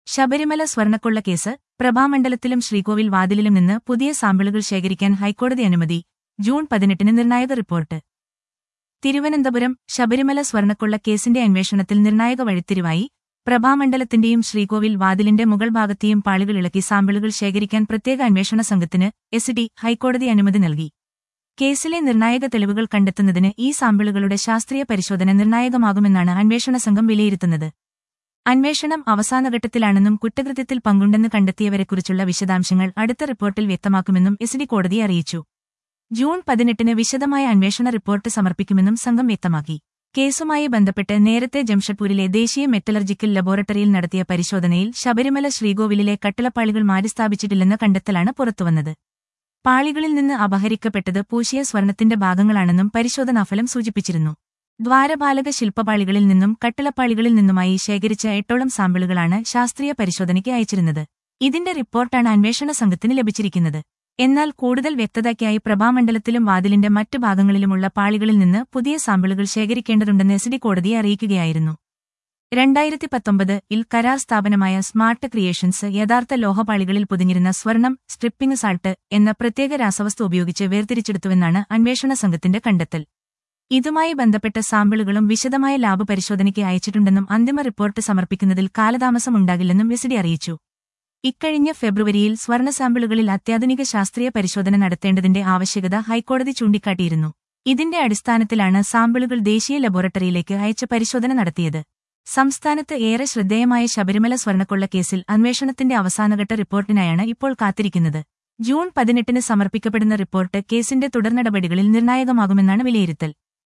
ശബരിമല സ്വർണ്ണക്കൊള്ള കേസ് പ്രഭാമണ്ഡലത്തിലും ശ്രീകോവിൽ വാതിലിലും നിന്ന് പുതിയ സാമ്പിളുകൾ ശേഖരിക്കാൻ ഹൈക്കോടതി അനുമതി ജൂൺ പതിനെട്ടിന് നിർണായക റിപ്പോർട്ട് തിരുവനന്തപുരം ശബരിമല സ്വർണ്ണക്കൊള്ള കേസിന്റെ അന്വേഷണത്തിൽ നിർണായക വഴിത്തിരിവായി പ്രഭാമണ്ഡലത്തിന്റെയും ശ്രീകോവിൽ വാതിലിന്റെ മുകൾ ഭാഗത്തെയും പാളികൾ ഇളക്കി സാമ്പിളുകൾ ശേഖരിക്കാൻ പ്രത്യേക അന്വേഷണ സംഘത്തിന് എസ് ഡി ഹൈക്കോടതി അനുമതി നൽകി കേസിലെ നിർണായക തെളിവുകൾ കണ്ടെത്തുന്നതിന് ഈ സാമ്പിളുകളുടെ ശാസ്ത്രീയ പരിശോധന നിർണായകമാകുമെന്നാണ് അന്വേഷണ സംഘം വിലയിരുത്തുന്നത് അന്വേഷണം അവസാനഘട്ടത്തിലാണെന്നും കുറ്റകൃത്യത്തിൽ പങ്കുണ്ടെന്ന് കണ്ടെത്തിയവരെക്കുറിച്ചുള്ള വിശദാംശങ്ങൾ അടുത്ത റിപ്പോർട്ടിൽ വ്യക്തമാക്കുമെന്നും എസ് ഡി കോടതി അറിയിച്ചു ജൂൺ പതിനെട്ടിന് വിശദമായ അന്വേഷണ റിപ്പോർട്ട് സമർപ്പിക്കുമെന്നും സംഘം വ്യക്തമാക്കി കേസുമായി ബന്ധപ്പെട്ട് നേരത്തെ ജംഷഡ്പൂരിലെ ദേശീയ മെറ്റലർജിക്കൽ ലബോറട്ടറിയിൽ നടത്തിയ പരിശോധനയിൽ ശബരിമല ശ്രീകോവിലിലെ കട്ടിളപ്പാളികൾ മാറ്റിസ്ഥാപിച്ചിട്ടില്ലെന്ന കണ്ടെത്തലാണ് പുറത്തുവന്നത് പാളികളിൽ നിന്ന് അപഹരിക്കപ്പെട്ടത് പൂശിയ സ്വർണത്തിന്റെ ഭാഗങ്ങളാണെന്നും പരിശോധനാഫലം സൂചിപ്പിച്ചിരുന്നു ദ്വാരപാലക ശില്പപാളികളിൽ നിന്നും കട്ടിളപ്പാളികളിൽ നിന്നുമായി ശേഖരിച്ച എട്ടോളം സാമ്പിളുകളാണ് ശാസ്ത്രീയ പരിശോധനയ്ക്ക് അയച്ചിരുന്നത് ഇതിന്റെ റിപ്പോർട്ടാണ് അന്വേഷണ സംഘത്തിന് ലഭിച്ചിരിക്കുന്നത് എന്നാൽ കൂടുതൽ വ്യക്തതയ്ക്കായി പ്രഭാമണ്ഡലത്തിലും വാതിലിന്റെ മറ്റു ഭാഗങ്ങളിലുമുള്ള പാളികളിൽ നിന്ന് പുതിയ സാമ്പിളുകൾ ശേഖരിക്കേണ്ടതുണ്ടെന്ന് എസ് ഡി കോടതിയെ അറിയിക്കുകയായിരുന്നു രണ്ടായിരത്തി പത്തൊമ്പത് ഇൽ കരാർ സ്ഥാപനമായ സ്മാർട്ട് ക്രിയേഷൻസ് യഥാർത്ഥ ലോഹപാളികളിൽ പൊതിഞ്ഞിരുന്ന സ്വർണം സ്ട്രിപ്പിംഗ് സാൾട്ട് എന്ന പ്രത്യേക രാസവസ്തു ഉപയോഗിച്ച് വേർതിരിച്ചെടുത്തുവെന്നാണ് അന്വേഷണ സംഘത്തിന്റെ കണ്ടെത്തൽ ഇതുമായി ബന്ധപ്പെട്ട സാമ്പിളുകളും വിശദമായ ലാബ് പരിശോധനയ്ക്ക് അയച്ചിട്ടുണ്ടെന്നും അന്തിമ റിപ്പോർട്ട് സമർപ്പിക്കുന്നതിൽ കാലതാമസം ഉണ്ടാകില്ലെന്നും എസ് ഡി അറിയിച്ചു ഇക്കഴിഞ്ഞ ഫെബ്രുവരിയിൽ സ്വർണ്ണ സാമ്പിളുകളിൽ അത്യാധുനിക ശാസ്ത്രീയ പരിശോധന നടത്തേണ്ടതിന്റെ ആവശ്യകത ഹൈക്കോടതി ചൂണ്ടിക്കാട്ടിയിരുന്നു ഇതിന്റെ അടിസ്ഥാനത്തിലാണ് സാമ്പിളുകൾ ദേശീയ ലബോറട്ടറിയിലേക്ക് അയച്ച പരിശോധന നടത്തിയത് സംസ്ഥാനത്ത് ഏറെ ശ്രദ്ധേയമായ ശബരിമല സ്വർണ്ണക്കൊള്ള കേസിൽ അന്വേഷണത്തിന്റെ അവസാനഘട്ട റിപ്പോർട്ടിനായാണ് ഇപ്പോൾ കാത്തിരിക്കുന്നത് ജൂൺ പതിനെട്ടിന് സമർപ്പിക്കപ്പെടുന്ന റിപ്പോർട്ട് കേസിന്റെ തുടർനടപടികളിൽ നിർണായകമാകുമെന്നാണ് വിലയിരുത്തൽ